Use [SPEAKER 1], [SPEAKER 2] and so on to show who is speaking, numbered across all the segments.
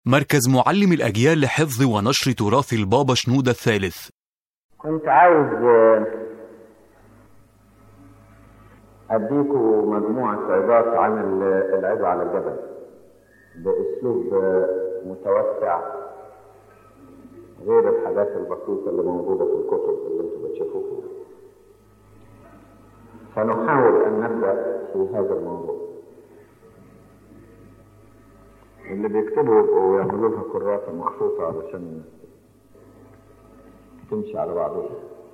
[SPEAKER 1] مركز معلم الأجيال لحفظ ونشر تراث البابا شنودة الثالث
[SPEAKER 2] كنت عاوز آه، أديكم مجموعة عظات عن ال- العظة على الجبل بأسلوب آه، متوسع غير الحاجات البسيطة اللي موجودة في الكتب اللي انتم بتشوفوها فنحاول أن نبدأ في هذا الموضوع اللي بيكتبوا يبقوا يعملوا لها كراسة مخصوصة علشان تمشي على بعضها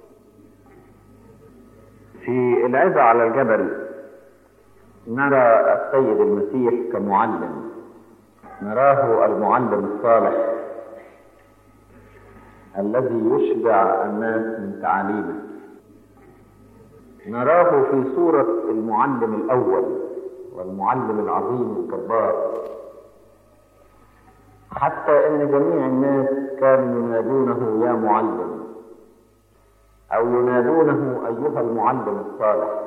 [SPEAKER 2] في العظة على الجبل نرى السيد المسيح كمعلم نراه المعلم الصالح الذي يشبع الناس من تعاليمه نراه في صورة المعلم الأول والمعلم العظيم الجبار حتى ان جميع الناس كانوا ينادونه يا معلم او ينادونه ايها المعلم الصالح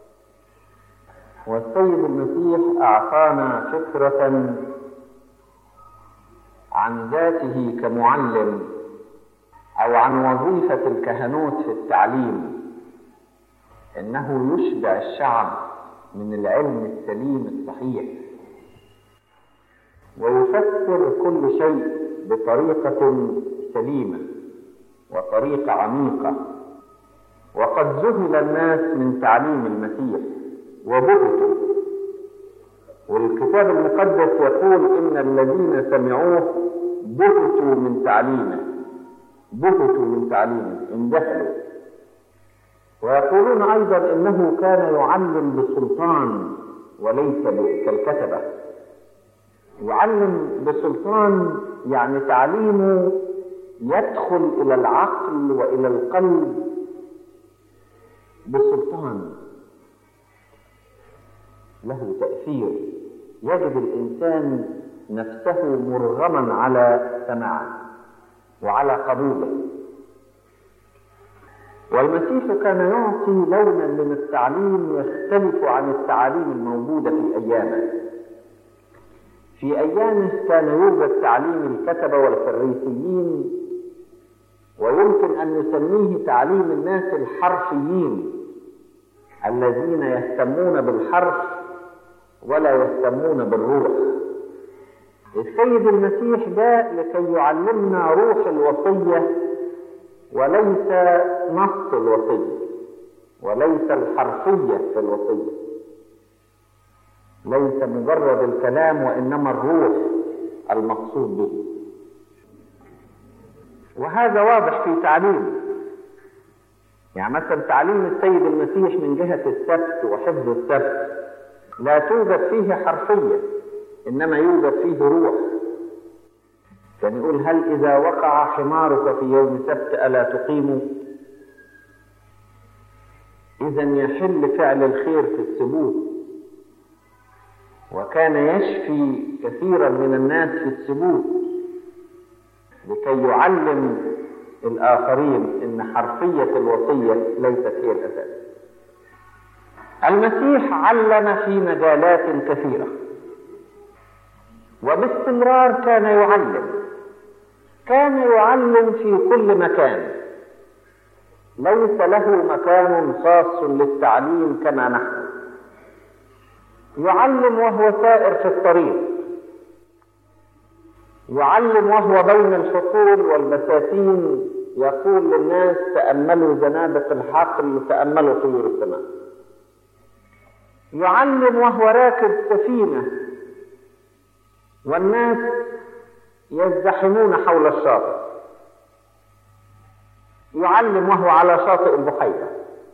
[SPEAKER 2] والسيد المسيح اعطانا فكره عن ذاته كمعلم او عن وظيفه الكهنوت في التعليم انه يشبع الشعب من العلم السليم الصحيح ويفسر كل شيء بطريقة سليمة وطريقة عميقة وقد ذهل الناس من تعليم المسيح وبهتوا والكتاب المقدس يقول إن الذين سمعوه بهتوا من تعليمه بهتوا من تعليمه اندهلوا ويقولون أيضا إنه كان يعلم بسلطان وليس كالكتبة يعلم بسلطان يعني تعليمه يدخل الى العقل والى القلب بسلطان له تاثير يجد الانسان نفسه مرغما على سماعه وعلى قبوله والمسيح كان يعطي لونا من التعليم يختلف عن التعاليم الموجوده في ايامه في أيامه كان يوجد تعليم الكتبة والفريسيين ويمكن أن نسميه تعليم الناس الحرفيين الذين يهتمون بالحرف ولا يهتمون بالروح السيد المسيح جاء لكي يعلمنا روح الوصية وليس نص الوصية وليس الحرفية في الوصيه ليس مجرد الكلام وانما الروح المقصود به وهذا واضح في تعليمه يعني مثلا تعليم السيد المسيح من جهة السبت وحفظ السبت لا توجد فيه حرفية إنما يوجد فيه روح كان يقول هل إذا وقع حمارك في يوم سبت ألا تقيم إذا يحل فعل الخير في السبوت وكان يشفي كثيرا من الناس في السبوت لكي يعلم الآخرين أن حرفية الوصية ليست هي الأساس المسيح علم في مجالات كثيرة وباستمرار كان يعلم كان يعلم في كل مكان ليس له مكان خاص للتعليم كما نحن يعلم وهو سائر في الطريق يعلم وهو بين الحقول والبساتين يقول للناس تأملوا زنادق الحقل تأملوا طيور السماء يعلم وهو راكب سفينة والناس يزدحمون حول الشاطئ يعلم وهو على شاطئ البحيره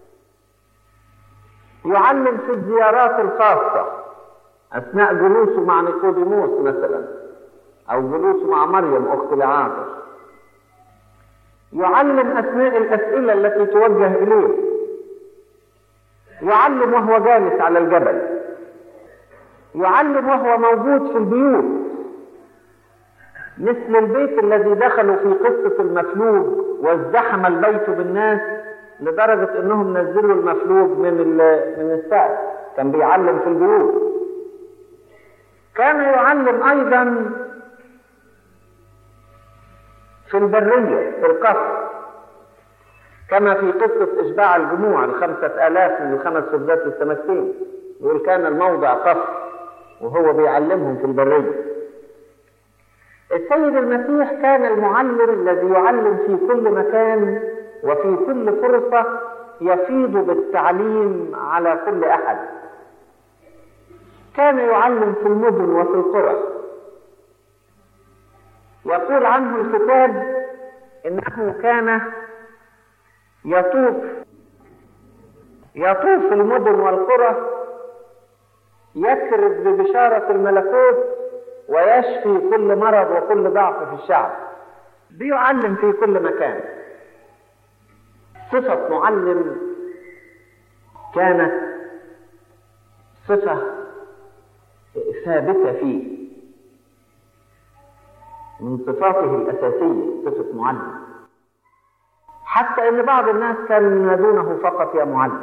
[SPEAKER 2] يعلم في الزيارات الخاصة أثناء جلوسه مع نيقوديموس مثلا أو جلوسه مع مريم أخت لعازر يعلم أثناء الأسئلة التي توجه إليه يعلم وهو جالس على الجبل يعلم وهو موجود في البيوت مثل البيت الذي دخلوا في قصة المفلوج وازدحم البيت بالناس لدرجة انهم نزلوا المفلوج من من السقف كان بيعلم في البيوت كان يعلم ايضا في البرية في القصر كما في قصة إشباع الجموع الخمسة آلاف من الخمس فردات والسمكتين يقول كان الموضع قصر وهو بيعلمهم في البرية السيد المسيح كان المعلم الذي يعلم في كل مكان وفي كل فرصة يفيض بالتعليم على كل أحد كان يعلم في المدن وفي القرى يقول عنه الكتاب انه كان يطوف يطوف في المدن والقرى يكرز ببشارة الملكوت ويشفي كل مرض وكل ضعف في الشعب بيعلم في كل مكان صفة معلم كانت صفة ثابتة فيه من صفاته الأساسية صفة معلم حتى ان بعض الناس كانوا ينادونه فقط يا معلم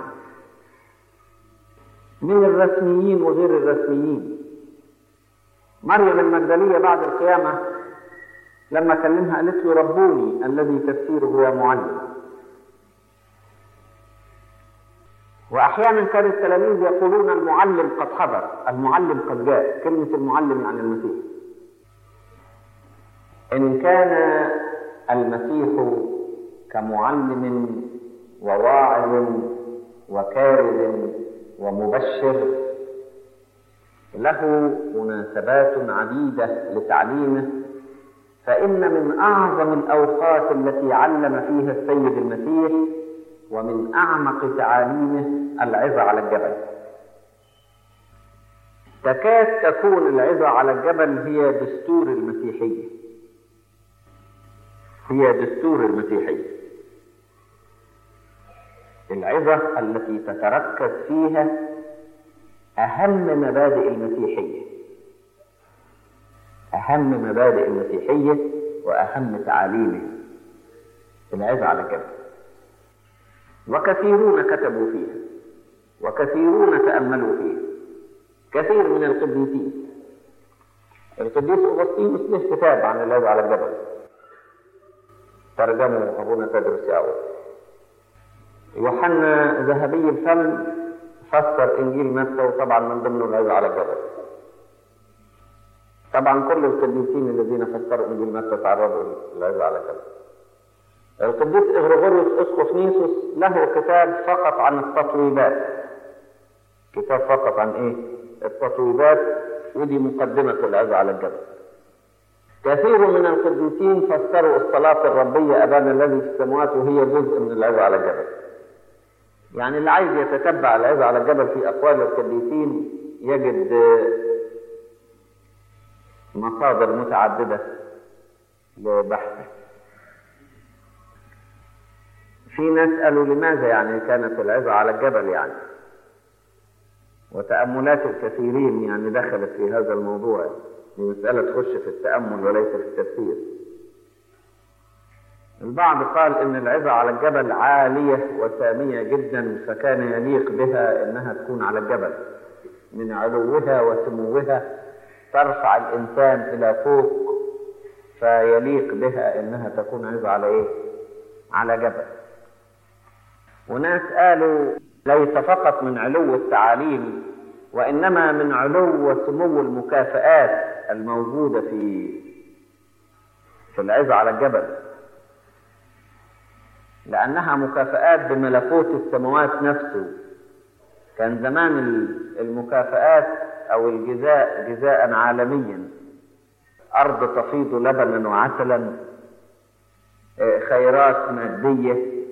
[SPEAKER 2] من الرسميين وغير الرسميين مريم المجدليه بعد القيامه لما كلمها قالت له ربوني الذي تفسيره يا معلم واحيانا كان التلاميذ يقولون المعلم قد حضر المعلم قد جاء كلمه المعلم عن المسيح ان كان المسيح كمعلم وواعظ وكارز ومبشر له مناسبات عديده لتعليمه فان من اعظم الاوقات التي علم فيها السيد المسيح ومن اعمق تعاليمه العظه على الجبل تكاد تكون العظه على الجبل هي دستور المسيحيه هي دستور المسيحيه العظة التي تتركز فيها أهم مبادئ المسيحية أهم مبادئ المسيحية وأهم تعاليمه العظة على الجبل وكثيرون كتبوا فيها وكثيرون تأملوا فيها كثير من القديسين القديس أغسطينوس له كتاب عن العظة على الجبل ترجمه أبونا تدرس يعقوب يوحنا ذهبي الفم فسر انجيل متى وطبعا من ضمنه العظه على الجبل طبعا كل القديسين الذين فسروا انجيل متى تعرضوا للعظه على الجبل القديس اغريغوريوس اسقف نيسوس له كتاب فقط عن التطويبات كتاب فقط عن ايه التطويبات ودي مقدمه العظه على الجبل كثير من القديسين فسروا الصلاة الربية أبانا الذي في السماوات وهي جزء من العظة على الجبل. يعني اللي عايز يتتبع العظة على الجبل في أقوال القديسين يجد مصادر متعددة لبحثه. في ناس قالوا لماذا يعني كانت العظة على الجبل يعني؟ وتأملات الكثيرين يعني دخلت في هذا الموضوع دي مسألة تخش في التأمل وليس في التفسير. البعض قال إن العظة على الجبل عالية وسامية جدا فكان يليق بها إنها تكون على الجبل من علوها وسموها ترفع الإنسان إلى فوق فيليق بها إنها تكون عظة على إيه؟ على جبل. وناس قالوا ليس فقط من علو التعاليم وإنما من علو وسمو المكافآت الموجودة في في العظة على الجبل لأنها مكافآت بملكوت السماوات نفسه كان زمان المكافآت أو الجزاء جزاء عالميا أرض تفيض لبنا وعسلا خيرات مادية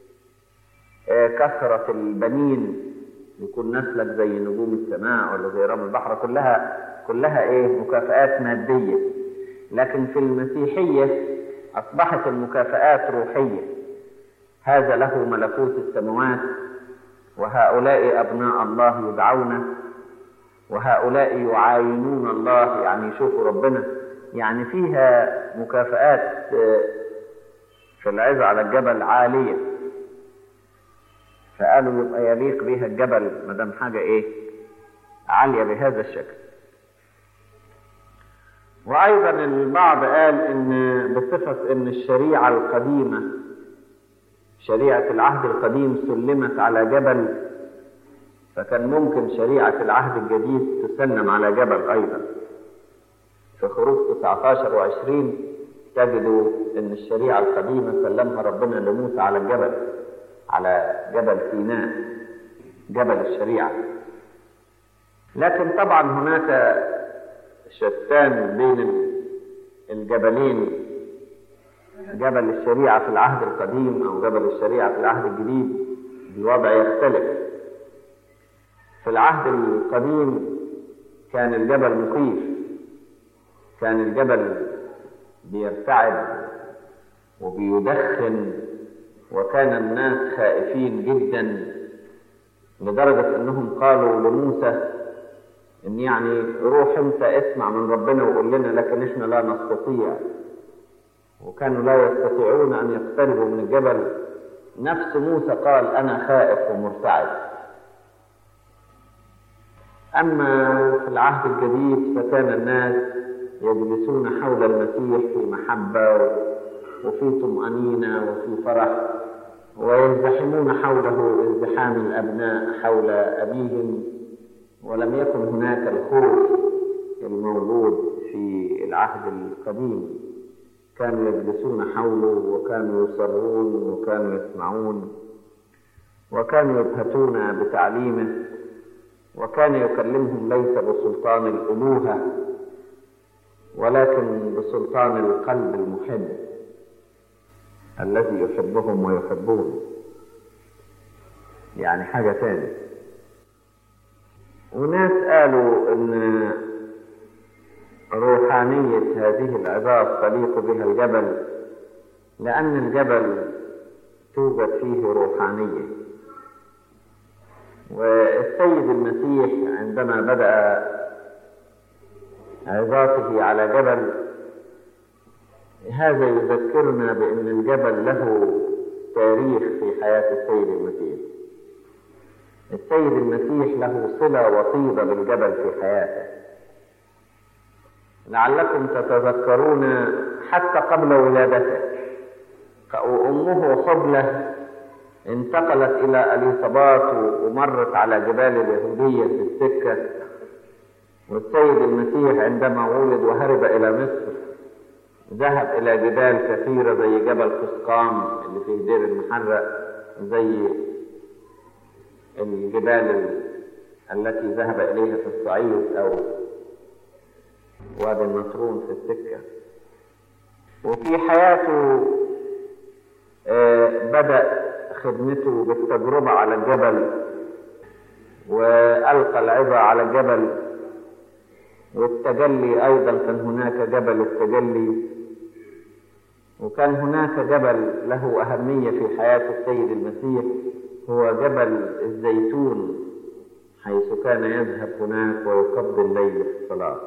[SPEAKER 2] كثرة البنين يكون نسلك زي نجوم السماء ولا زي رمل البحر كلها كلها ايه مكافآت مادية لكن في المسيحية أصبحت المكافآت روحية هذا له ملكوت السماوات وهؤلاء أبناء الله يدعون وهؤلاء يعاينون الله يعني يشوفوا ربنا يعني فيها مكافآت في العظة على الجبل عالية فقالوا يبقى يليق بها الجبل ما دام حاجة إيه عالية بهذا الشكل وأيضا البعض قال إن بصفة إن الشريعة القديمة شريعة العهد القديم سلمت على جبل فكان ممكن شريعة العهد الجديد تسلم على جبل أيضا في خروج 19 و20 تجدوا إن الشريعة القديمة سلمها ربنا لموسى على الجبل على جبل سيناء جبل الشريعة لكن طبعا هناك شتان بين الجبلين جبل الشريعة في العهد القديم أو جبل الشريعة في العهد الجديد الوضع يختلف في العهد القديم كان الجبل مخيف كان الجبل بيرتعد وبيدخن وكان الناس خائفين جدا لدرجة انهم قالوا لموسى ان يعني روح انت اسمع من ربنا وقول لنا لكن احنا لا نستطيع وكانوا لا يستطيعون ان يقتربوا من الجبل نفس موسى قال انا خائف ومرتعد اما في العهد الجديد فكان الناس يجلسون حول المسيح في محبه وفي طمانينه وفي فرح ويزدحمون حوله ازدحام الابناء حول ابيهم ولم يكن هناك الخوف الموجود في العهد القديم كانوا يجلسون حوله وكانوا يصرون وكانوا يسمعون وكانوا يبهتون بتعليمه وكان يكلمهم ليس بسلطان الالوهه ولكن بسلطان القلب المحب الذي يحبهم ويحبون يعني حاجه تاني وناس قالوا ان روحانية هذه العظات تليق بها الجبل لأن الجبل توجد فيه روحانية والسيد المسيح عندما بدأ عظاته على جبل هذا يذكرنا بأن الجبل له تاريخ في حياة السيد المسيح السيد المسيح له صلة وطيبة بالجبل في حياته لعلكم تتذكرون حتى قبل ولادته وأمه حبلة انتقلت إلى أليصابات ومرت على جبال اليهودية في السكة والسيد المسيح عندما ولد وهرب إلى مصر ذهب إلى جبال كثيرة زي جبل قسقام اللي في دير المحرق زي الجبال التي ذهب إليها في الصعيد أو وادي النطرون في السكة وفي حياته بدأ خدمته بالتجربة على الجبل وألقى العظة على الجبل والتجلي أيضا كان هناك جبل التجلي وكان هناك جبل له أهمية في حياة السيد المسيح هو جبل الزيتون حيث كان يذهب هناك ويقضي الليل في الصلاة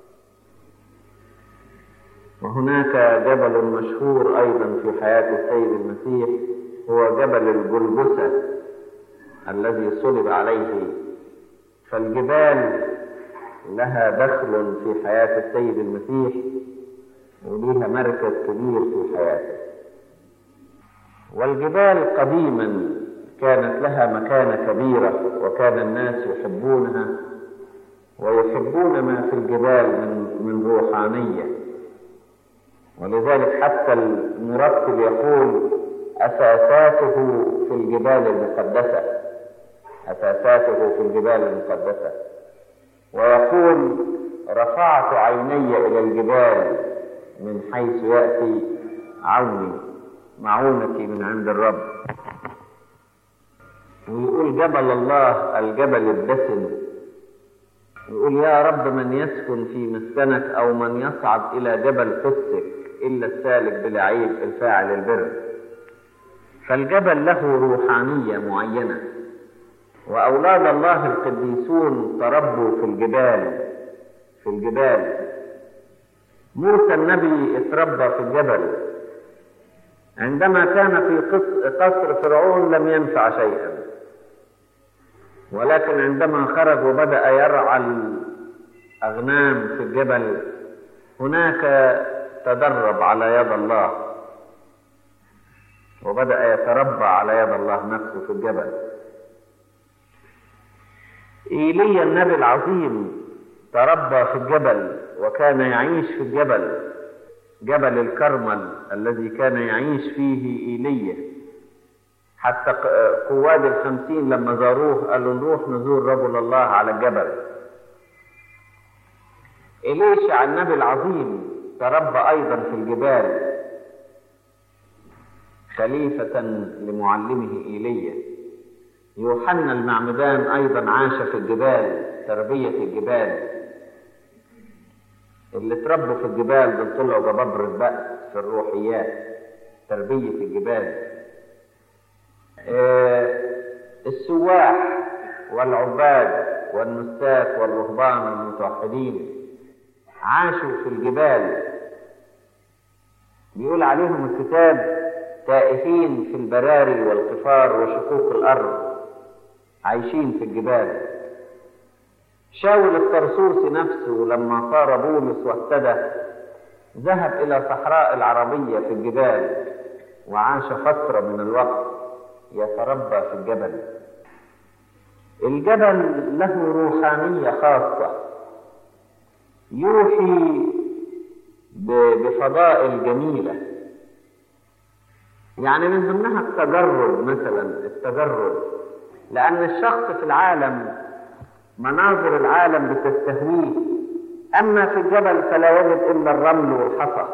[SPEAKER 2] وهناك جبل مشهور أيضا في حياة السيد المسيح هو جبل الجلجسة الذي صلب عليه فالجبال لها دخل في حياة السيد المسيح وليها مركز كبير في حياته والجبال قديما كانت لها مكانة كبيرة وكان الناس يحبونها ويحبون ما في الجبال من من روحانية ولذلك حتى المرتب يقول أساساته في الجبال المقدسة أساساته في الجبال المقدسة ويقول رفعت عيني إلى الجبال من حيث يأتي عوني معونتي من عند الرب ويقول جبل الله الجبل الدسم يقول يا رب من يسكن في مسكنك أو من يصعد إلى جبل قدسك إلا السالك بلا عيب الفاعل البر فالجبل له روحانية معينة وأولاد الله القديسون تربوا في الجبال في الجبال موسى النبي اتربى في الجبل عندما كان في قصر فرعون لم ينفع شيئا ولكن عندما خرج وبدأ يرعى الأغنام في الجبل هناك تدرب على يد الله وبدأ يتربى على يد الله نفسه في الجبل إيليا النبي العظيم تربى في الجبل وكان يعيش في الجبل جبل الكرمل الذي كان يعيش فيه إيليا حتى قواد الخمسين لما زاروه قالوا نروح نزور رجل الله على الجبل إليشع النبي العظيم تربى أيضا في الجبال خليفة لمعلمه إيليا يوحنا المعمدان أيضا عاش في الجبال تربية الجبال اللي تربوا في الجبال دول طلعوا جبابرة بأس في الروحيات تربية الجبال آه السواح والعباد والنساك والرهبان والمتوحدين عاشوا في الجبال بيقول عليهم الكتاب تائهين في البراري والقفار وشقوق الأرض عايشين في الجبال شاول الطرسوسي نفسه لما صار بولس واهتدى ذهب إلى صحراء العربية في الجبال وعاش فترة من الوقت يتربى في الجبل الجبل له روحانية خاصة يوحي بفضائل جميلة يعني من ضمنها التجرد مثلا التجرد لأن الشخص في العالم مناظر العالم بتستهويه أما في الجبل فلا يجد إلا الرمل والحصى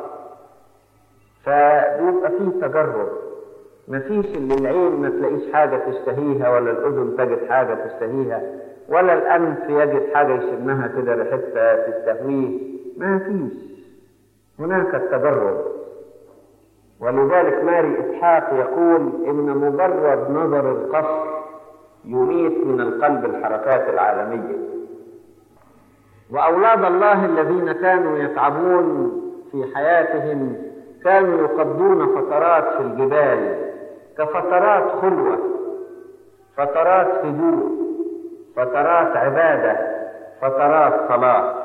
[SPEAKER 2] فبيبقى فيه تجرد مفيش اللي العين ما تلاقيش حاجة تشتهيها ولا الأذن تجد حاجة تشتهيها ولا الأنف يجد حاجة يشمها كده ريحتها تستهويه ما فيش هناك التجرد ولذلك ماري إسحاق يقول إن مجرد نظر القصر يميت من القلب الحركات العالمية وأولاد الله الذين كانوا يتعبون في حياتهم كانوا يقضون فترات في الجبال كفترات خلوة فترات هدوء فترات عبادة فترات صلاة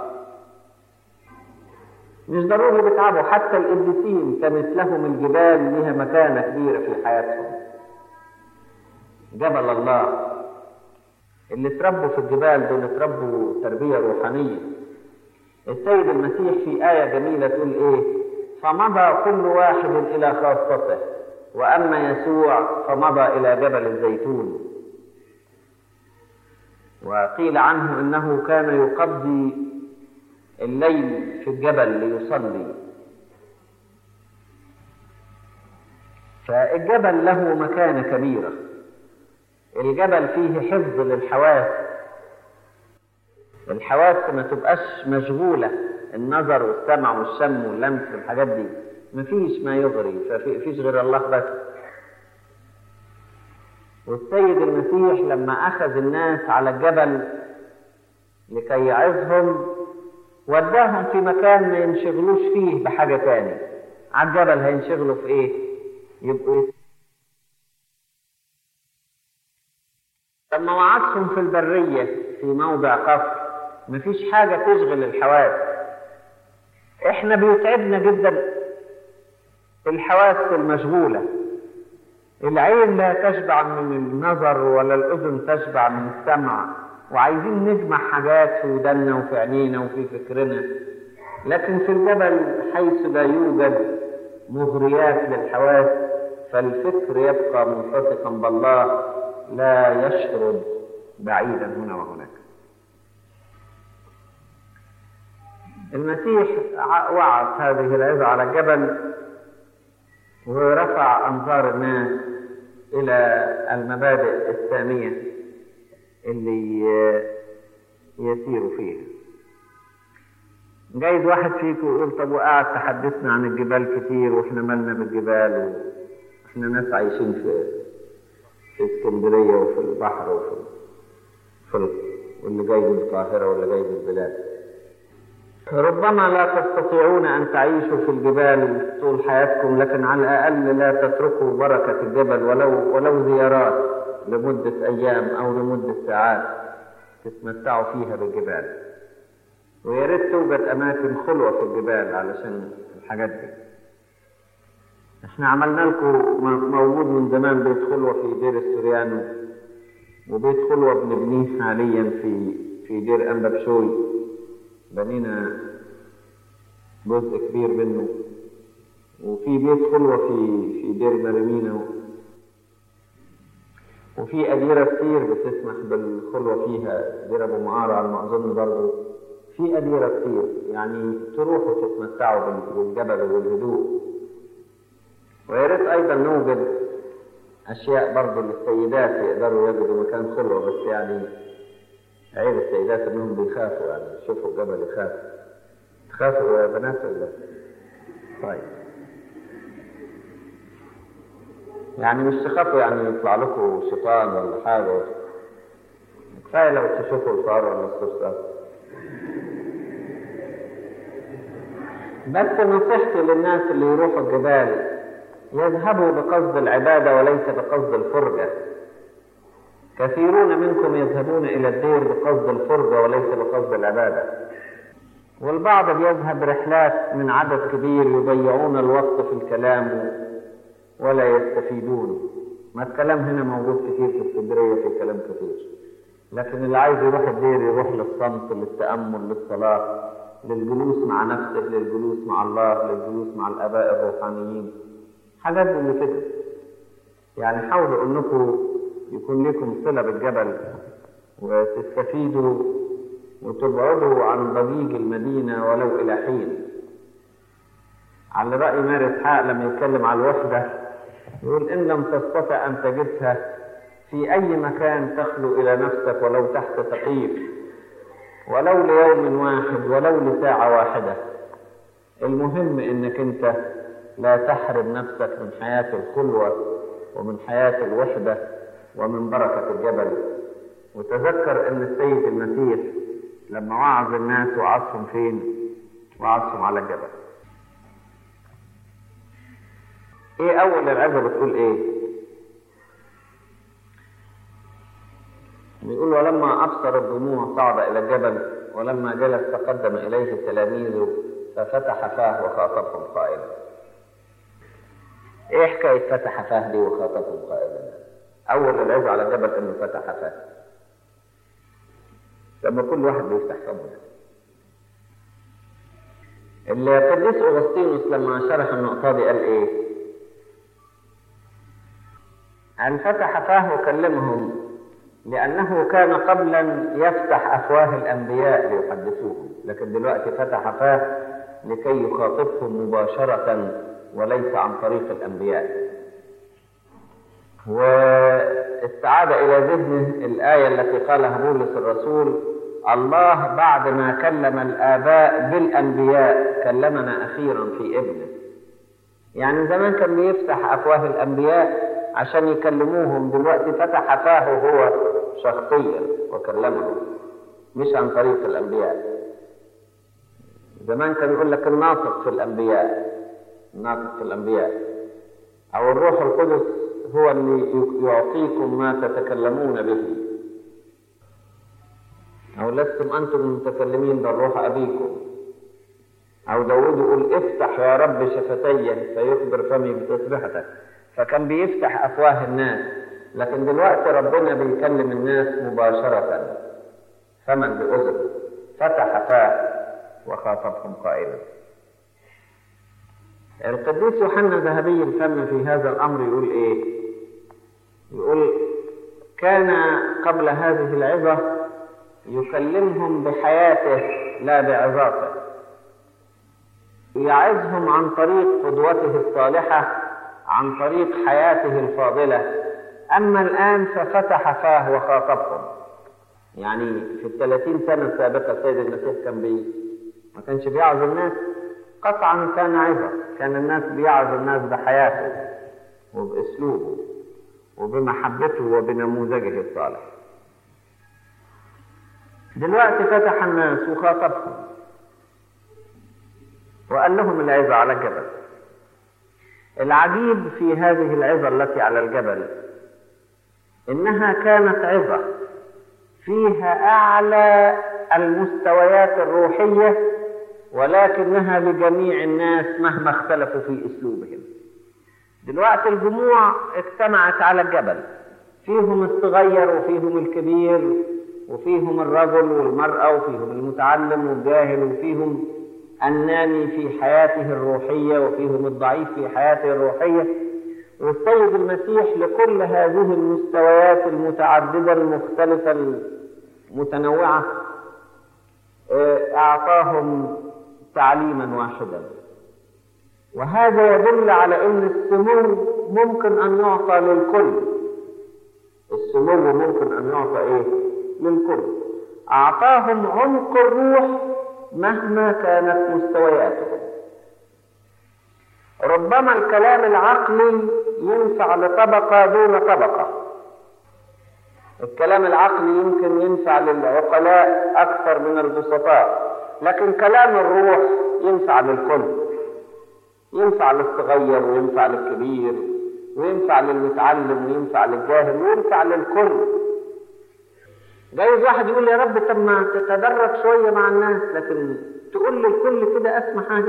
[SPEAKER 2] مش ضروري بيتعبوا حتى القديسين كانت لهم الجبال لها مكانة كبيرة في حياتهم جبل الله اللي تربوا في الجبال دول تربوا تربية روحانية السيد المسيح في آية جميلة تقول إيه فمضى كل واحد إلى خاصته وأما يسوع فمضى إلى جبل الزيتون وقيل عنه أنه كان يقضي الليل في الجبل ليصلي فالجبل له مكانة كبيرة الجبل فيه حفظ للحواس الحواس ما تبقاش مشغولة النظر والسمع والشم واللمس والحاجات دي مفيش ما يغري فيش غير الله بس والسيد المسيح لما أخذ الناس على الجبل لكي يعظهم وداهم في مكان ما ينشغلوش فيه بحاجة تاني على الجبل هينشغلوا في ايه يبقوا لما وعدتهم في البرية في موضع قصر مفيش حاجة تشغل الحواس احنا بيتعبنا جدا الحواس المشغولة العين لا تشبع من النظر ولا الأذن تشبع من السمع وعايزين نجمع حاجات في ودنا وفي عينينا وفي فكرنا لكن في الجبل حيث لا يوجد مغريات للحواس فالفكر يبقى ملتصقا بالله لا يشرد بعيدا هنا وهناك المسيح وعظ هذه العظة على الجبل ورفع أنظار الناس إلى المبادئ السامية اللي يسيروا فيها جايز واحد فيكم يقول طب وقعد تحدثنا عن الجبال كتير واحنا مالنا بالجبال واحنا ناس عايشين في في اسكندريه وفي البحر وفي في واللي جاي من القاهره واللي جاي من البلاد ربما لا تستطيعون ان تعيشوا في الجبال طول حياتكم لكن على الاقل لا تتركوا بركه الجبل ولو ولو زيارات لمده ايام او لمده ساعات تتمتعوا فيها بالجبال ويا ريت توجد أماكن خلوة في الجبال علشان الحاجات دي احنا عملنا لكم موجود من زمان بيت خلوة في دير السريانو وبيت خلوة بنبنيه حاليا في في دير أنبا بشوي بنينا جزء كبير منه وفي بيت خلوة في في دير مريمينا وفي أديرة كتير بتسمح بالخلوة فيها دير أبو معارة على ما أظن برضه في أديرة كتير يعني تروحوا تتمتعوا بالجبل والهدوء ويا ريت أيضا نوجد أشياء برضه للسيدات يقدروا يجدوا مكان خلوة بس يعني عيب السيدات إنهم بيخافوا يعني يشوفوا الجبل يخافوا تخافوا يا بنات ولا طيب يعني مش تخافوا يعني يطلع لكم شيطان ولا حاجة كفاية لو تشوفوا الفار ولا الصرصار بس نصيحتي للناس اللي يروحوا الجبال يذهبوا بقصد العبادة وليس بقصد الفرجة كثيرون منكم يذهبون إلى الدير بقصد الفرجة وليس بقصد العبادة والبعض بيذهب رحلات من عدد كبير يضيعون الوقت في الكلام ولا يستفيدون ما الكلام هنا موجود كتير في اسكندرية في كلام كتير لكن اللي عايز يروح الدير يروح للصمت للتأمل للصلاة للجلوس مع نفسه للجلوس مع الله للجلوس مع الآباء الروحانيين حاجات زي كده يعني حاولوا انكم يكون لكم صلة بالجبل وتستفيدوا وتبعدوا عن ضجيج المدينة ولو إلى حين على رأي ماري إسحاق لما يتكلم على الوحدة يقول إن لم تستطع أن تجدها في أي مكان تخلو إلى نفسك ولو تحت تقييف ولو ليوم واحد ولو لساعة واحدة المهم إنك أنت لا تحرم نفسك من حياة الخلوة ومن حياة الوحدة ومن بركة الجبل وتذكر أن السيد المسيح لما وعظ الناس وعظهم فين؟ وعظهم على الجبل. ايه اول العظه بتقول ايه بيقول ولما ابصر الدموع صعد الى الجبل ولما جلس تقدم اليه تلاميذه ففتح فاه وخاطبهم قائلا ايه حكايه فتح فاه دي وخاطبهم قائلا اول العظه على الجبل انه فتح فاه لما كل واحد بيفتح فمه القديس اغسطينوس لما شرح النقطه دي قال ايه أن فتح فاه وكلمهم لأنه كان قبلا يفتح أفواه الأنبياء ليحدثوهم لكن دلوقتي فتح فاه لكي يخاطبهم مباشرة وليس عن طريق الأنبياء واستعاد إلى ذهنه الآية التي قالها بولس الرسول الله بعد ما كلم الآباء بالأنبياء كلمنا أخيرا في ابنه يعني زمان كان بيفتح أفواه الأنبياء عشان يكلموهم دلوقتي فتح فاه هو شخصيا وكلمهم مش عن طريق الانبياء زمان كان يقول لك الناطق في الانبياء الناطق في الانبياء او الروح القدس هو اللي يعطيكم ما تتكلمون به او لستم انتم المتكلمين بل روح ابيكم او داود يقول افتح يا رب شفتي فيخبر فمي بتسبحتك فكان بيفتح افواه الناس لكن دلوقتي ربنا بيكلم الناس مباشرة فمن بأذن فتح فاه وخاطبهم قائلا القديس يوحنا ذهبي الفم في هذا الأمر يقول إيه؟ يقول كان قبل هذه العظة يكلمهم بحياته لا بعظاته يعظهم عن طريق قدوته الصالحة عن طريق حياته الفاضلة أما الآن ففتح فاه وخاطبهم يعني في الثلاثين سنة السابقة السيد المسيح كان بي ما كانش بيعظ الناس قطعا كان عظة كان الناس بيعظ الناس بحياته وبأسلوبه وبمحبته وبنموذجه الصالح دلوقتي فتح الناس وخاطبهم وقال لهم العظة على الجبل العجيب في هذه العظة التي على الجبل إنها كانت عظة فيها أعلى المستويات الروحية ولكنها لجميع الناس مهما اختلفوا في أسلوبهم دلوقتي الجموع اجتمعت على الجبل فيهم الصغير وفيهم الكبير وفيهم الرجل والمرأة وفيهم المتعلم والجاهل وفيهم النامي في حياته الروحية وفيهم الضعيف في حياته الروحية والسيد المسيح لكل هذه المستويات المتعددة المختلفة المتنوعة أعطاهم تعليما واحدا وهذا يدل على أن السمو ممكن أن يعطى للكل السمو ممكن أن يعطى إيه؟ للكل أعطاهم عمق الروح مهما كانت مستوياتهم ربما الكلام العقلي ينفع لطبقة دون طبقة الكلام العقلي يمكن ينفع للعقلاء أكثر من البسطاء لكن كلام الروح ينفع للكل ينفع للصغير وينفع للكبير وينفع للمتعلم وينفع للجاهل وينفع للكل جايز واحد يقول يا رب طب ما تتدرج شويه مع الناس لكن تقول للكل كده اسمى حاجه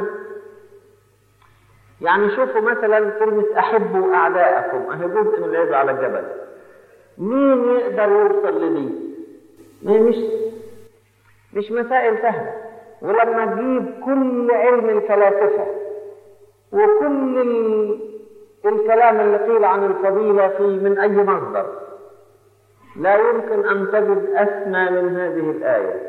[SPEAKER 2] يعني شوفوا مثلا كلمة أحبوا أعداءكم أهي جزء من العزة على الجبل مين يقدر يوصل لدي؟ مش مش مسائل سهلة ولما تجيب كل علم الفلاسفة وكل ال... الكلام اللي قيل عن الفضيلة في من أي مصدر لا يمكن أن تجد أسمى من هذه الآية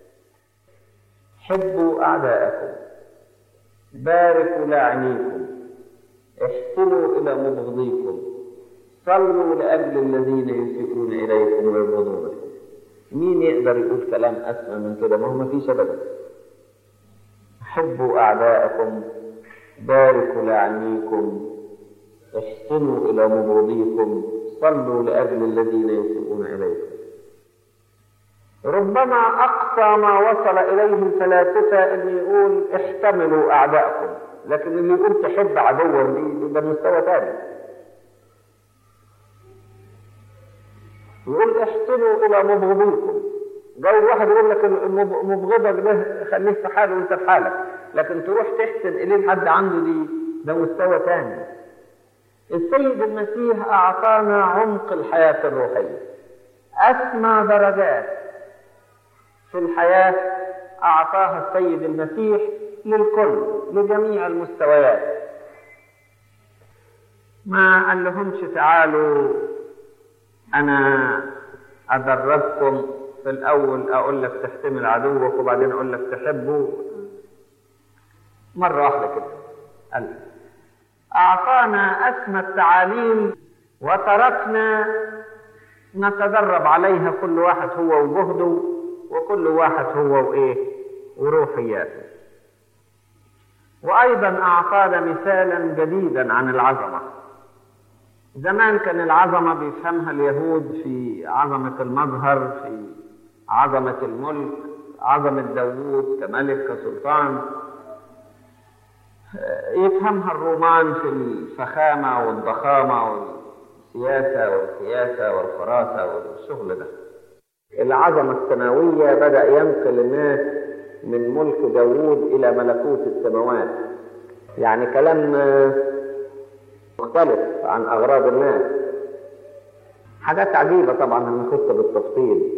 [SPEAKER 2] حبوا أعداءكم باركوا لاعنيكم احسنوا إلى مبغضيكم صلوا لأجل الذين يسيئون إليكم ويبغضونكم مين يقدر يقول كلام أسمى من كده ما هو ما فيش أبدا حبوا أعداءكم باركوا لاعنيكم احسنوا إلى مبغضيكم صلوا لأجل الذين يسيئون إليكم ربما أقصى ما وصل إليه الفلاسفة أن يقول احتملوا أعداءكم لكن اللي يقول تحب عدوا دي ده مستوى ثاني يقول احسنوا إلى مبغضيكم جاي واحد يقول لك مبغضك ده خليه في حاله وانت في حالك لكن تروح تحسن إليه حد عنده دي ده مستوى ثاني السيد المسيح أعطانا عمق الحياة الروحية أسمى درجات في الحياة أعطاها السيد المسيح للكل لجميع المستويات ما قال لهمش تعالوا أنا أدربكم في الأول أقول لك تحتمل عدوك وبعدين أقول لك تحبه مرة واحدة كده قال أعطانا أسمى التعاليم وتركنا نتدرب عليها كل واحد هو وجهده وكل واحد هو وإيه وروحياته وأيضا أعطانا مثالا جديدا عن العظمة زمان كان العظمة بيفهمها اليهود في عظمة المظهر في عظمة الملك عظمة داوود كملك كسلطان يفهمها الرومان في الفخامة والضخامة والسياسة والسياسة والفراسة والشغل ده العظمة السماوية بدأ ينقل الناس من ملك داوود إلى ملكوت السماوات يعني كلام مختلف عن أغراض الناس حاجات عجيبة طبعا هنخط بالتفصيل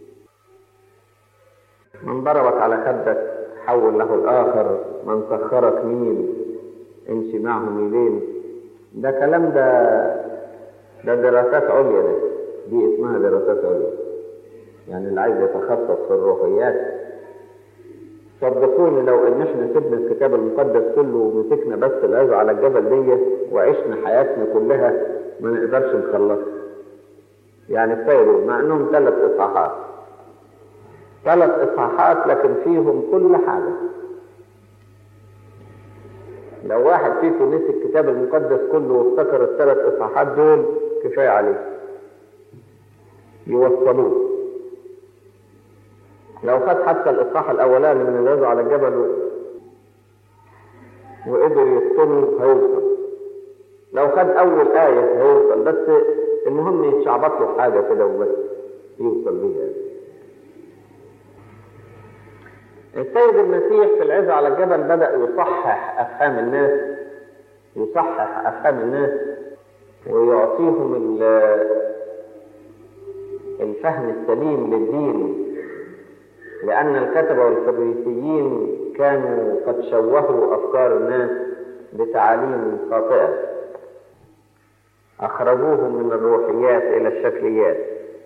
[SPEAKER 2] من ضربك على خدك حول له الآخر من سخرك ميل امشي معه ميلين ده كلام ده ده دراسات عليا ده دي اسمها دراسات عليا يعني اللي عايز يتخصص في الروحيات صدقوني لو ان احنا سيبنا الكتاب المقدس كله ومسكنا بس العظة على الجبل دي وعشنا حياتنا كلها ما نقدرش نخلصها يعني كفايه مع انهم ثلاث اصحاحات ثلاث اصحاحات لكن فيهم كل حاجه لو واحد فيكم نسي الكتاب المقدس كله وافتكر الثلاث اصحاحات دول كفايه عليه يوصلوه لو خد حتى الاصحاح الاولاني من العظة على الجبل وقدر يتقنه هيوصل لو خد اول ايه هيوصل بس المهم يتشعبط له حاجه كده وبس يوصل بيها السيد المسيح في العزة على الجبل بدأ يصحح أفهام الناس يصحح أفهام الناس ويعطيهم الفهم السليم للدين لأن الكتبة والفريسيين كانوا قد شوهوا أفكار الناس بتعاليم خاطئة أخرجوهم من الروحيات إلى الشكليات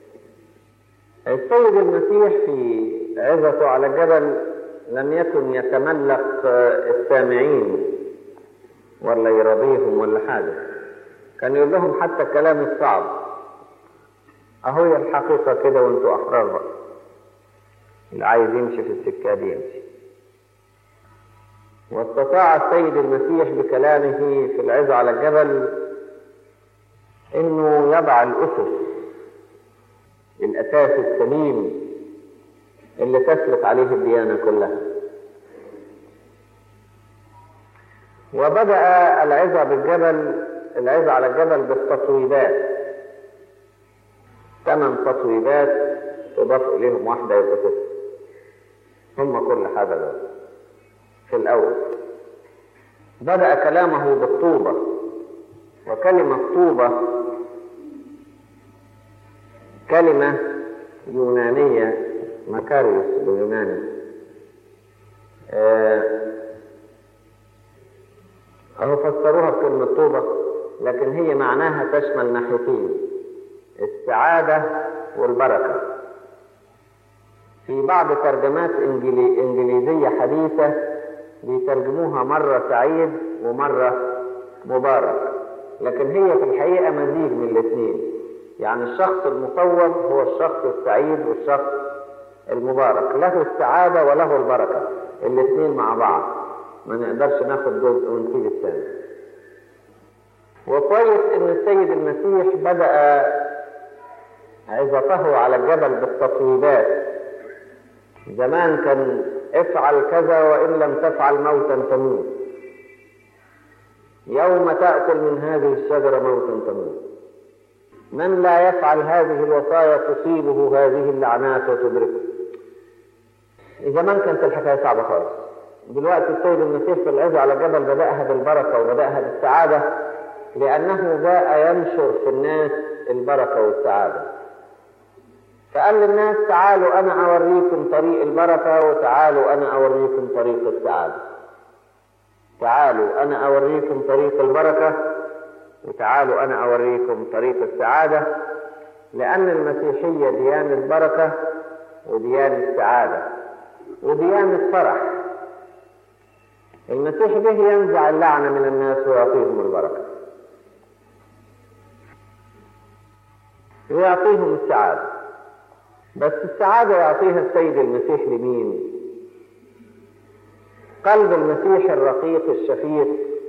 [SPEAKER 2] السيد المسيح في عظته على الجبل لم يكن يتملق السامعين ولا يرضيهم ولا حاجة كان يقول لهم حتى الكلام الصعب أهو هي الحقيقة كده وانتوا أحرار بقى اللي عايز يمشي في السكة دي يمشي واستطاع السيد المسيح بكلامه في العظة على الجبل انه يضع الاسس الاساس السليم اللي تسلك عليه الديانة كلها وبدأ العظة بالجبل العظة على الجبل بالتطويبات ثمان تطويبات تضاف إليهم واحدة يبقى ستة هم كل حاجة دول في الأول بدأ كلامه بالطوبة وكلمة طوبة كلمة يونانية مكاريوس باليوناني أهو فسروها بكلمة طوبة لكن هي معناها تشمل ناحيتين السعادة والبركة في بعض ترجمات إنجلي... إنجليزية حديثة بيترجموها مرة سعيد ومرة مبارك لكن هي في الحقيقة مزيج من الاثنين يعني الشخص المصور هو الشخص السعيد والشخص المبارك له السعادة وله البركة الاثنين مع بعض ما نقدرش ناخد جزء ونسيب الثاني وكويس ان السيد المسيح بدأ عظته على الجبل بالتطويبات زمان كان افعل كذا وان لم تفعل موتا تموت يوم تأكل من هذه الشجرة موتا تموت من لا يفعل هذه الوصايا تصيبه هذه اللعنات وتدركه زمان كانت الحكاية صعبة خالص دلوقتي السيد المسيح في العزة على الجبل بدأها بالبركة وبدأها بالسعادة لأنه جاء ينشر في الناس البركة والسعادة فقال للناس تعالوا أنا أوريكم طريق البركة وتعالوا أنا أوريكم طريق السعادة تعالوا أنا أوريكم طريق البركة وتعالوا أنا أوريكم طريق السعادة لأن المسيحية ديانة بركة وديانة سعادة وديانة فرح المسيح به ينزع اللعنة من الناس ويعطيهم البركة ويعطيهم السعادة بس السعادة يعطيها السيد المسيح لمين؟ قلب المسيح الرقيق الشفيق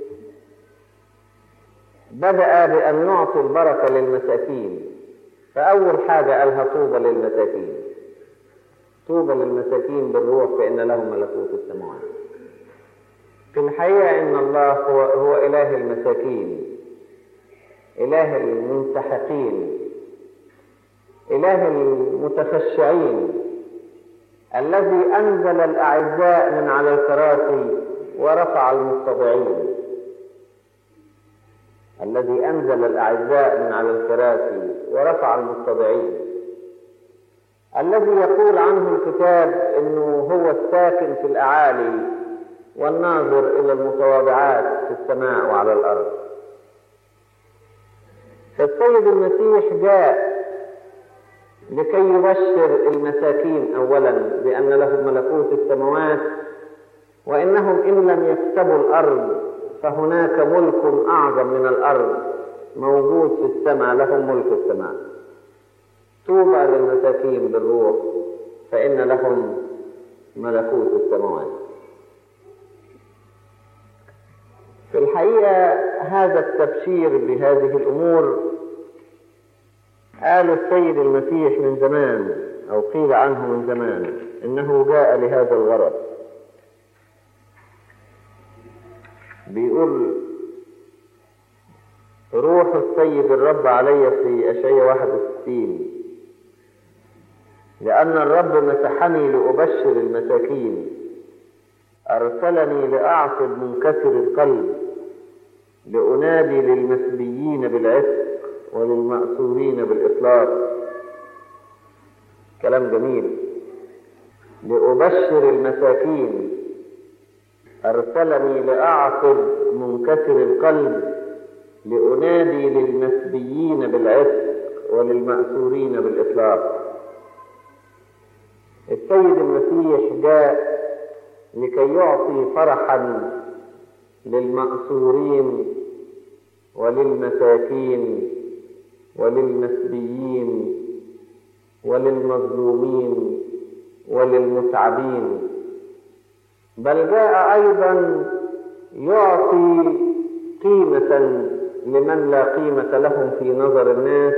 [SPEAKER 2] بدأ بأن نعطي البركة للمساكين فأول حاجة قالها طوبى للمساكين طوبى للمساكين بالروح فإن لهم ملكوت السماوات في الحقيقة إن الله هو, هو إله المساكين إله المنسحقين إله المتخشعين الذي أنزل الأعزاء من على الكراسي ورفع المستضعين الذي أنزل الأعزاء من على الكراسي ورفع المستضعين الذي يقول عنه الكتاب أنه هو الساكن في الأعالي والناظر إلى المتواضعات في السماء وعلى الأرض فالسيد المسيح جاء لكي يبشر المساكين أولا بأن لهم ملكوت السماوات وإنهم إن لم يكسبوا الأرض فهناك ملك أعظم من الأرض موجود في السماء لهم ملك السماء طوبى للمساكين بالروح فإن لهم ملكوت السماوات في الحقيقة هذا التبشير بهذه الأمور قال السيد المسيح من زمان أو قيل عنه من زمان إنه جاء لهذا الغرض بيقول روح السيد الرب علي في أشعية 61 لأن الرب مسحني لأبشر المساكين أرسلني لأعصب منكسر القلب لأنادي للمسبيين بالعتق وللمأسورين بالإطلاق كلام جميل لأبشر المساكين أرسلني لأعصب منكسر القلب لأنادي للمسبيين بالعتق وللمأسورين بالإطلاق السيد المسيح جاء لكي يعطي فرحا للمأسورين وللمساكين وللمسبيين وللمظلومين وللمتعبين بل جاء أيضا يعطي قيمة لمن لا قيمة لهم في نظر الناس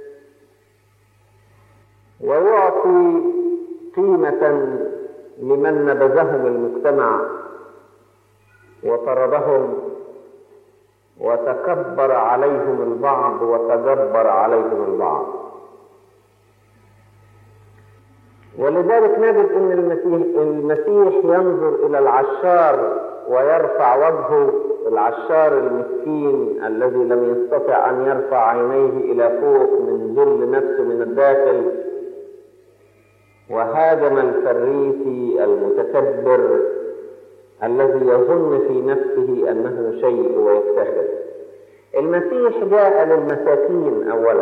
[SPEAKER 2] ويعطي قيمة لمن نبذهم المجتمع وطردهم وتكبر عليهم البعض وتجبر عليهم البعض ولذلك نجد ان المسيح المسيح ينظر الى العشار ويرفع وجهه العشار المسكين الذي لم يستطع ان يرفع عينيه الى فوق من ذل نفسه من الداخل وهاجم الفريسي المتكبر الذي يظن في نفسه انه شيء ويفتخر المسيح جاء للمساكين اولا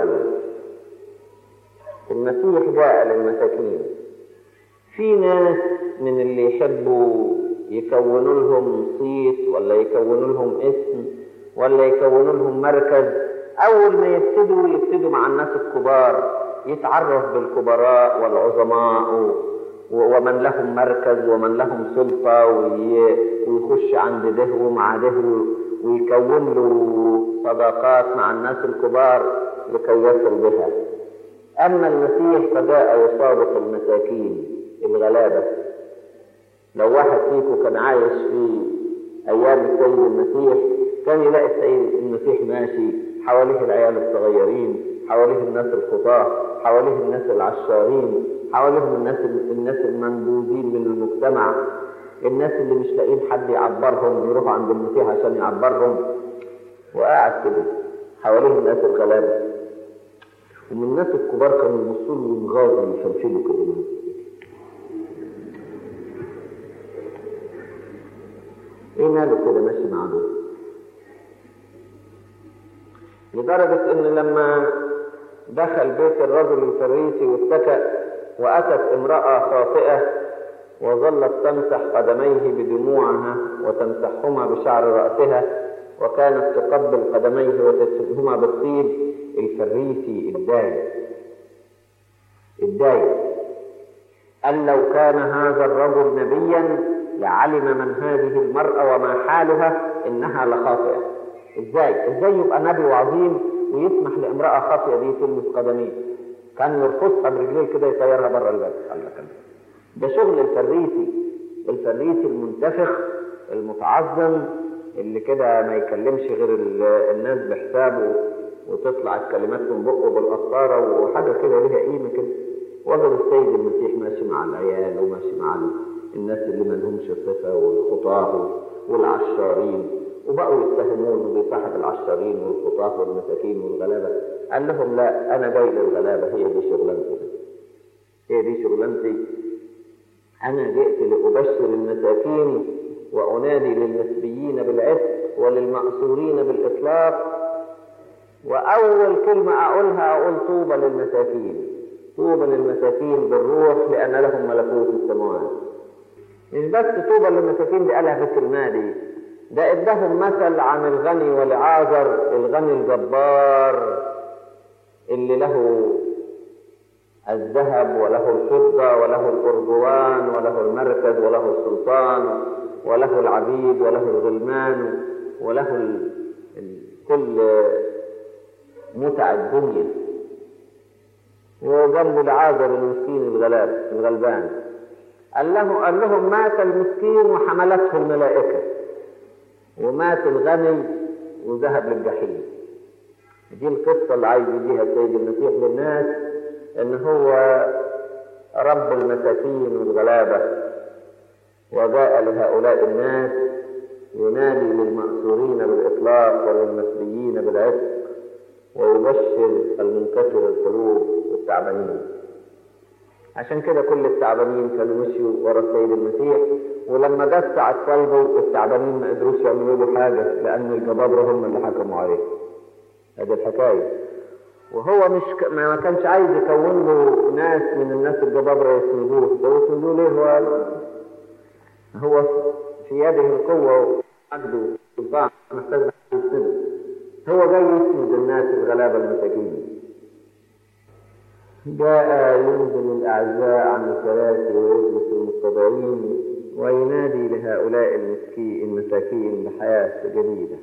[SPEAKER 2] المسيح جاء للمساكين في ناس من اللي يحبوا يكونوا لهم صيت ولا يكونوا لهم اسم ولا يكونوا لهم مركز اول ما يبتدوا يبتدوا مع الناس الكبار يتعرف بالكبراء والعظماء ومن لهم مركز ومن لهم سلطة ويخش عند ده ومع ده ويكون له صداقات مع الناس الكبار لكي يصل بها أما المسيح فجاء يصادق المساكين الغلابة لو واحد فيكم كان عايش في أيام السيد المسيح كان يلاقي السيد المسيح ماشي حواليه العيال الصغيرين حواليه الناس الخطاة حواليه الناس العشارين حواليهم الناس الناس المنبوذين من المجتمع الناس اللي مش لاقيين حد يعبرهم يروحوا عند المسيح عشان يعبرهم وقاعد كده حواليه الناس الغلابه ومن الناس الكبار كانوا يبصوا له وينغاظوا ويفلفلوا كده ايه ماله كده ماشي مع دول لدرجة ان لما دخل بيت الرجل الفريسي واتكأ وأتت امرأة خاطئة وظلت تمسح قدميه بدموعها وتمسحهما بشعر رأسها وكانت تقبل قدميه وتدفنهما بالطيب الفريسي الداية الداية قال لو كان هذا الرجل نبيا لعلم من هذه المرأة وما حالها إنها لخاطئة إزاي؟ إزاي يبقى نبي وعظيم ويسمح لامرأة خاطئة دي تلمس قدميه كان يرفضها برجليه كده يطيرها بره الباب قال لك ده شغل الفريسي الفريسي المنتفخ المتعظم اللي كده ما يكلمش غير الناس بحسابه وتطلع الكلمات من بقه بالقطارة وحاجة كده ليها قيمة كده وجد السيد المسيح ماشي مع العيال وماشي مع الناس اللي ما لهمش صفة والخطاه والعشارين وبقوا يتهمون بصاحب العشارين والخطاه والمساكين والغلابة قال لهم لا أنا جاي للغلابة هي دي شغلانتي هي دي شغلانتي أنا جئت لأبشر المساكين وأنادي للمسبيين بالعتق وللمأسورين بالإطلاق وأول كلمة أقولها أقول طوبى للمساكين طوبى للمساكين بالروح لأن لهم ملكوت السماوات مش بس طوبى للمساكين دي قالها في الكلمة دي ده ادهم مثل عن الغني والعازر الغني الجبار اللي له الذهب وله الفضة وله الأرجوان وله المركز وله السلطان وله العبيد وله الغلمان وله ال... ال... كل متع الدنيا وجنبه العازر المسكين الغلاب الغلبان قال له قال لهم مات المسكين وحملته الملائكة ومات الغني وذهب للجحيم دي القصة اللي عايز يديها السيد المسيح للناس ان هو رب المساكين والغلابة وجاء لهؤلاء الناس ينادي للمأسورين بالإطلاق وللمسبيين بالعتق ويبشر المنكسر القلوب والتعبانين عشان كده كل التعبانين كانوا مشيوا ورا السيد المسيح ولما جت ساعة صلبه التعبانين ما قدروش يعملوا له حاجة لأن الجبابرة هم اللي حكموا عليه هذه الحكاية وهو مش ك... ما كانش عايز يكون له ناس من الناس الجبابرة يسندوه ده يسندوه ليه هو هو في يده القوة وعقده والسلطان محتاج يسنده هو جاي يسند الناس الغلابة المساكين جاء ينزل الأعزاء عن الكراسي ويجلس المتضعين وينادي لهؤلاء المسكين المساكين بحياة جديدة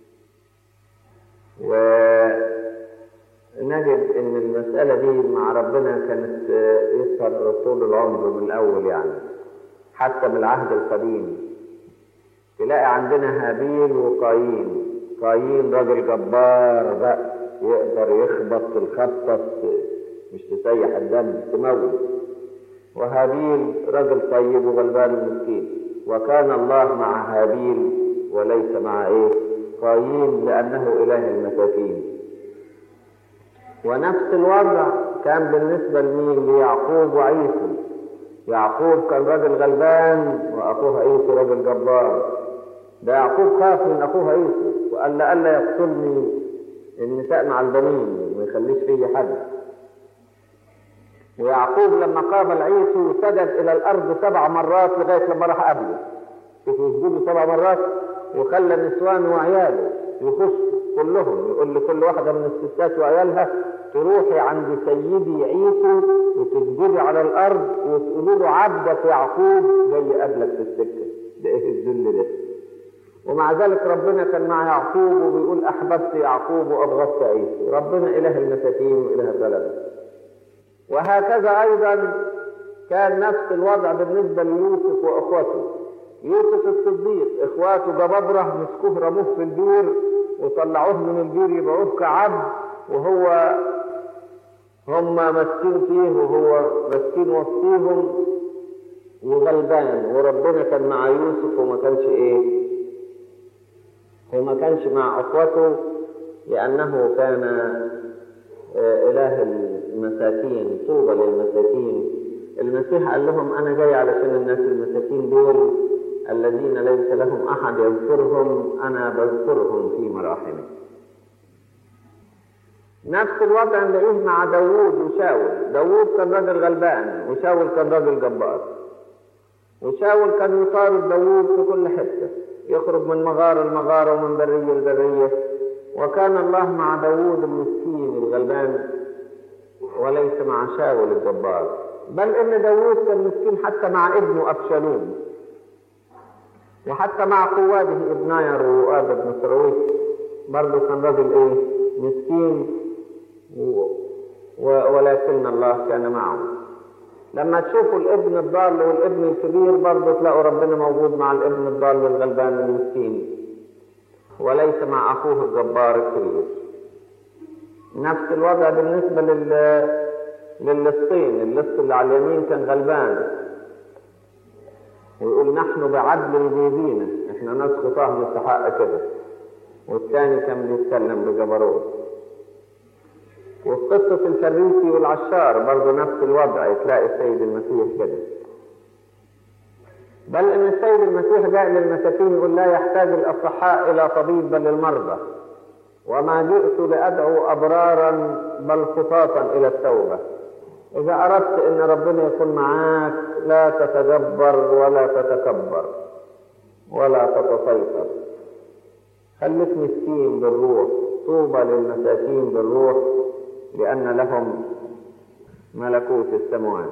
[SPEAKER 2] ونجد ان المسألة دي مع ربنا كانت يظهر طول العمر من الأول يعني حتى من العهد القديم تلاقي عندنا هابيل وقايين قايين راجل جبار بقى يقدر يخبط الخبطة مش تسيح الدم تموت وهابيل رجل طيب وغلبان ومسكين وكان الله مع هابيل وليس مع ايه قايين لانه اله المساكين ونفس الوضع كان بالنسبه لمين ليعقوب وعيسو يعقوب كان راجل غلبان واخوه عيسو راجل جبار ده يعقوب خاف من اخوه عيسو وقال لألا يقتلني النساء مع البنين وما يخليش فيه حد ويعقوب لما قابل عيسو سجد الى الارض سبع مرات لغايه لما راح قبله شوف يسجدوا سبع مرات وخلى نسوان وعياله يخشوا كلهم يقول لكل واحده من الستات وعيالها تروحي عند سيدي عيسو وتسجدي على الارض وتقولوا له عبدك يعقوب جاي يقابلك في السكه ده ايه الذل ده ومع ذلك ربنا كان مع يعقوب وبيقول احببت يعقوب وابغضت عيسو ربنا اله المساكين واله الغلبه وهكذا ايضا كان نفس الوضع بالنسبه ليوسف واخوته يوسف الصديق اخواته جبابره مسكوه رموه في البير وطلعوه من البير يبيعوه كعبد وهو هم ماسكين فيه وهو ماسكين وسطيهم وغلبان وربنا كان مع يوسف وما كانش ايه هو ما كانش مع اخوته لانه كان اله المساكين طوبى للمساكين المسيح قال لهم انا جاي علشان الناس المساكين دول الذين ليس لهم احد يذكرهم انا بذكرهم في مراحمي نفس الوضع نلاقيه مع داوود وشاول داوود كان راجل غلبان وشاول كان راجل جبار وشاول كان يطارد داوود في كل حته يخرج من مغاره لمغاره ومن بريه لبريه وكان الله مع داوود المسكين الغلبان وليس مع شاول الجبار بل ان داوود كان مسكين حتى مع ابنه ابشالوم وحتى مع قواده ابناير وآب بن سرويس برضه كان راجل ايه مسكين و... و... ولكن الله كان معه لما تشوفوا الابن الضال والابن الكبير برضه تلاقوا ربنا موجود مع الابن الضال والغلبان المسكين وليس مع اخوه الجبار الكبير نفس الوضع بالنسبه لل للصين اللص اللي على اليمين كان غلبان ويقول نحن بعدل بيدينا احنا ناس خطاه نستحق كده والثاني كان بيتكلم بجبروت وفي قصة الفريسي والعشار برضه نفس الوضع تلاقي السيد المسيح كده بل ان السيد المسيح جاء للمساكين يقول لا يحتاج الاصحاء الى طبيب بل المرضى وما جئت لادعو ابرارا بل خطاطا الى التوبه اذا اردت ان ربنا يكون معاك لا تتجبر ولا تتكبر ولا تتسيطر خليك مسكين بالروح طوبى للمساكين بالروح لان لهم ملكوت السماوات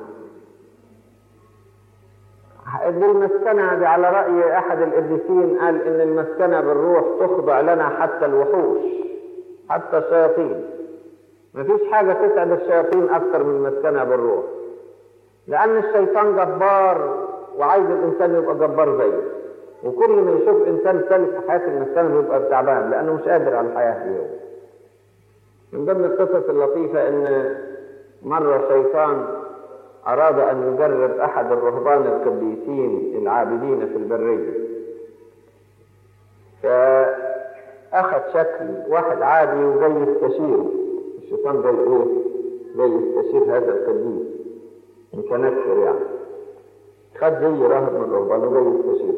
[SPEAKER 2] دي المسكنة دي على رأي أحد القديسين قال إن المسكنة بالروح تخضع لنا حتى الوحوش حتى الشياطين مفيش حاجة تسعد الشياطين أكثر من المسكنة بالروح لأن الشيطان جبار وعايز الإنسان يبقى جبار زيه وكل ما يشوف إنسان سالك في حياة المسكنة بيبقى تعبان لأنه مش قادر على الحياة دي من ضمن القصص اللطيفة إن مرة شيطان أراد أن يجرب أحد الرهبان القديسين العابدين في البرية فأخذ شكل واحد عادي وجاي يستشيره الشيطان جاي إيه؟ جاي يستشير هذا القديس متنكر يعني خد زي راهب من الرهبان وجاي يستشيره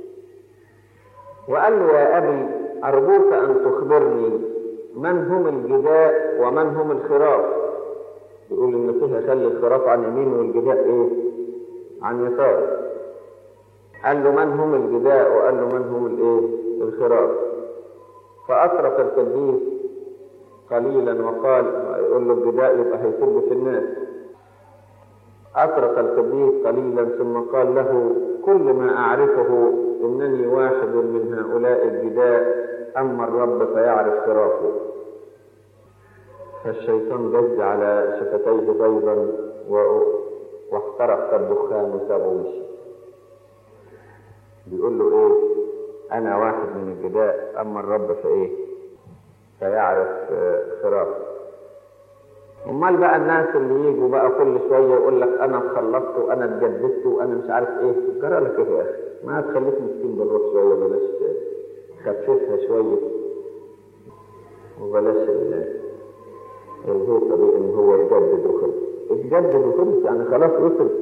[SPEAKER 2] وقال له يا أبي أرجوك أن تخبرني من هم الجداء ومن هم الخراف يقول المسيح يخلي الخراف عن يمين والجداء ايه عن يسار قال له من هم الجداء وقال له من هم الايه الخراف فأطرق القديس قليلا وقال يقول له الجداء يبقى هيسب في الناس أطرق القديس قليلا ثم قال له كل ما أعرفه إنني واحد من هؤلاء الجداء أما الرب فيعرف خرافه فالشيطان جز على شفتيه بيضا واحترق الدخان وسابه ومشي بيقول له ايه انا واحد من الجداء اما الرب فايه فيعرف خرافه امال بقى الناس اللي يجوا بقى كل شويه يقول لك انا اتخلصت وانا اتجددت وانا مش عارف ايه جرى لك ايه يا اخي ما تخليك مسكين بالروح شويه بلاش خففها شويه وبلاش الهيصه دي ان هو اتجدد وخلص اتجدد وخلص يعني خلاص وصل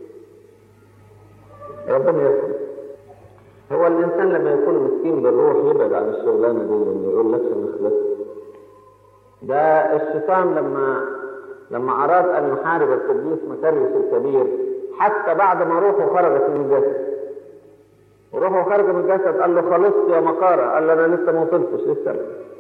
[SPEAKER 2] ربنا يرحمه هو الانسان لما يكون مسكين بالروح يبعد عن الشغلانه دي لان يقول لك انا خلصت ده الشيطان لما لما اراد ان يحارب القديس مكرس الكبير حتى بعد ما روحه خرجت من الجسد وروحه خرج من الجسد قال له خلصت يا مقارة قال له انا لسه ما وصلتش لسه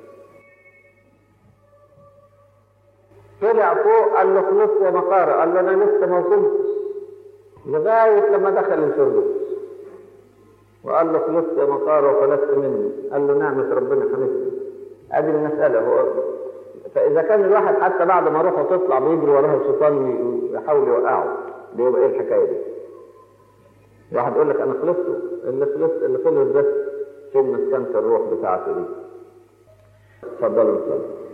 [SPEAKER 2] طلع فوق قال له خلصت يا مقارة قال له انا لسه ما وصلتش لغاية لما دخل الفردوس وقال له خلصت يا مقارة وخلصت مني قال له نعمة ربنا حمدتني ادي المسألة هو فإذا كان الواحد حتى بعد ما روحه تطلع بيجري وراه الشيطان يحاول يوقعه دي يبقى ايه الحكاية دي؟ واحد يقول لك انا خلصت اللي خلصت اللي خلص بس فين مسكنة الروح بتاعته دي اتفضلوا اتفضلوا